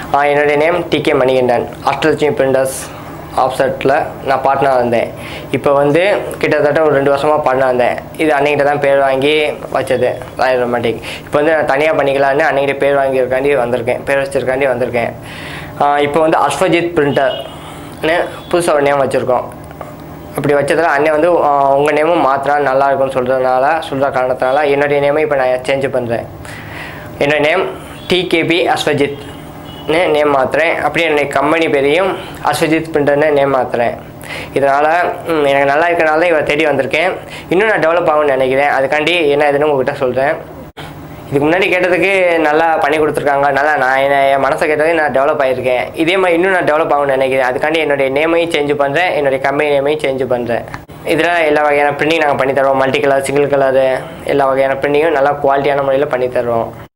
ஆ, என்னுடைய name T K Manikandan Ashtalakshmi printers ஆப்செட்டில் நான் பார்ட்னர் இருந்தேன் இப்போ வந்து கிட்டத்தட்ட ஒரு ரெண்டு வருஷமாக பார்ட்னர் இருந்தேன் இது அன்னைக்கிட்ட தான் பேர் வாங்கி வச்சது ராயல் ரொமாட்டிக் இப்போ வந்து நான் தனியாக பண்ணிக்கலான்னு அன்னைக்கிட்ட பேர் வாங்கியிருக்காண்டி வந்திருக்கேன் பேர் வச்சிருக்காண்டி வந்திருக்கேன் ஆ, இப்போ வந்து அஸ்வஜித் பிரிண்டர்னு புதுசாக ஒரு நேம் வச்சுருக்கோம் இப்படி வச்சதில் அண்ணன் வந்து உங்கள் நேமும் மாத்திரா நல்லா இருக்கும்னு சொல்கிறதுனால சொல்கிற காரணத்தினால என்னுடைய நேமை இப்போ நான் சேஞ்ச் பண்ணுறேன் என்னோட நேம் டிகேபி அஸ்வஜித் நேம் மாத்துறேன் அப்படியே என்னுடைய கம்பெனி பேரையும் அஸ்வஜித் பிரிண்டர்னு நேம் மாத்துறேன் இதனால் எனக்கு நல்லா இருக்கனால தான் இவரை தேடி வந்திருக்கேன் இன்னும் நான் டெவலப் ஆகும்னு நினைக்கிறேன் அதுக்காண்டி என்ன இதுன்னு உங்ககிட்ட சொல்கிறேன் இதுக்கு முன்னாடி கேட்டதுக்கு நல்லா பண்ணி கொடுத்துருக்காங்க நல்லா நான் என்ன என் மனசை கேட்டதே நான் டெவலப் ஆகியிருக்கேன் இதே மாதிரி இன்னும் நான் டெவலப் ஆகும்னு நினைக்கிறேன் அதுக்காண்டி என்னுடைய நேமையும் சேஞ்ச் பண்ணுறேன் என்னுடைய கம்பெனி நேமையும் சேஞ்ச் பண்ணுறேன் இதில் எல்லா வகையான பிரிண்டிங் நாங்கள் பண்ணி தருவோம் மல்டி கலர் சிங்கிள் கலரு எல்லா வகையான பிரிண்டிங்கும் நல்லா குவாலிட்டியான முறையில் பண்ணி தருவோம்